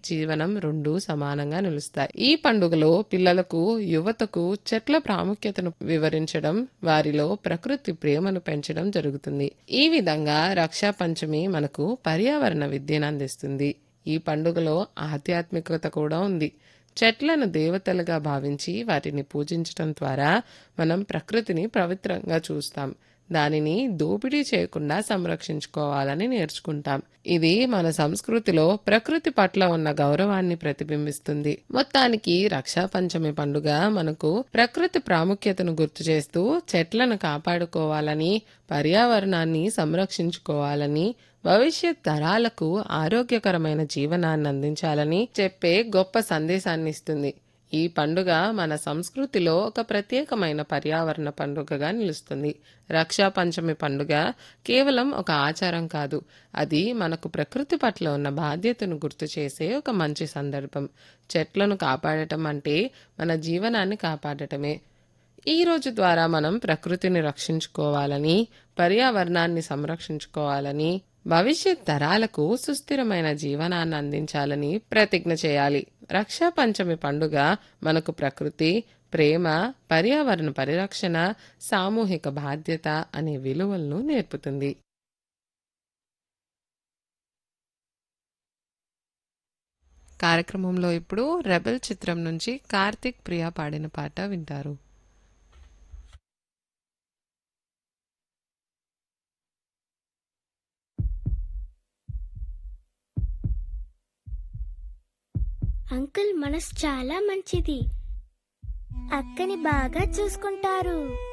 జీవనం రెండూ సమానంగా నిలుస్తాయి ఈ పండుగలో పిల్లలకు యువతకు చెట్ల ప్రాముఖ్యతను వివరించడం వారిలో ప్రకృతి ప్రేమను పెంచడం జరుగుతుంది ఈ విధంగా రక్షా పంచమి మనకు పర్యావరణ విద్యను అందిస్తుంది ఈ పండుగలో ఆధ్యాత్మికత కూడా ఉంది చెట్లను దేవతలుగా భావించి వాటిని పూజించడం ద్వారా మనం ప్రకృతిని పవిత్రంగా చూస్తాం దానిని దోపిడీ చేయకుండా సంరక్షించుకోవాలని నేర్చుకుంటాం ఇది మన సంస్కృతిలో ప్రకృతి పట్ల ఉన్న గౌరవాన్ని ప్రతిబింబిస్తుంది మొత్తానికి రక్షా పంచమి పండుగ మనకు ప్రకృతి ప్రాముఖ్యతను గుర్తు చేస్తూ చెట్లను కాపాడుకోవాలని పర్యావరణాన్ని సంరక్షించుకోవాలని భవిష్యత్ తరాలకు ఆరోగ్యకరమైన జీవనాన్ని అందించాలని చెప్పే గొప్ప సందేశాన్ని ఇస్తుంది ఈ పండుగ మన సంస్కృతిలో ఒక ప్రత్యేకమైన పర్యావరణ పండుగగా నిలుస్తుంది రక్షా పంచమి పండుగ కేవలం ఒక ఆచారం కాదు అది మనకు ప్రకృతి పట్ల ఉన్న బాధ్యతను గుర్తు చేసే ఒక మంచి సందర్భం చెట్లను కాపాడటం అంటే మన జీవనాన్ని కాపాడటమే ఈ రోజు ద్వారా మనం ప్రకృతిని రక్షించుకోవాలని పర్యావరణాన్ని సంరక్షించుకోవాలని భవిష్యత్ తరాలకు సుస్థిరమైన జీవనాన్ని అందించాలని ప్రతిజ్ఞ చేయాలి రక్షా పంచమి పండుగ మనకు ప్రకృతి ప్రేమ పర్యావరణ పరిరక్షణ సామూహిక బాధ్యత అనే విలువలను నేర్పుతుంది కార్యక్రమంలో ఇప్పుడు రెబెల్ చిత్రం నుంచి కార్తిక్ ప్రియా పాడిన పాట వింటారు అంకుల్ మనసు చాలా మంచిది అక్కని బాగా చూసుకుంటారు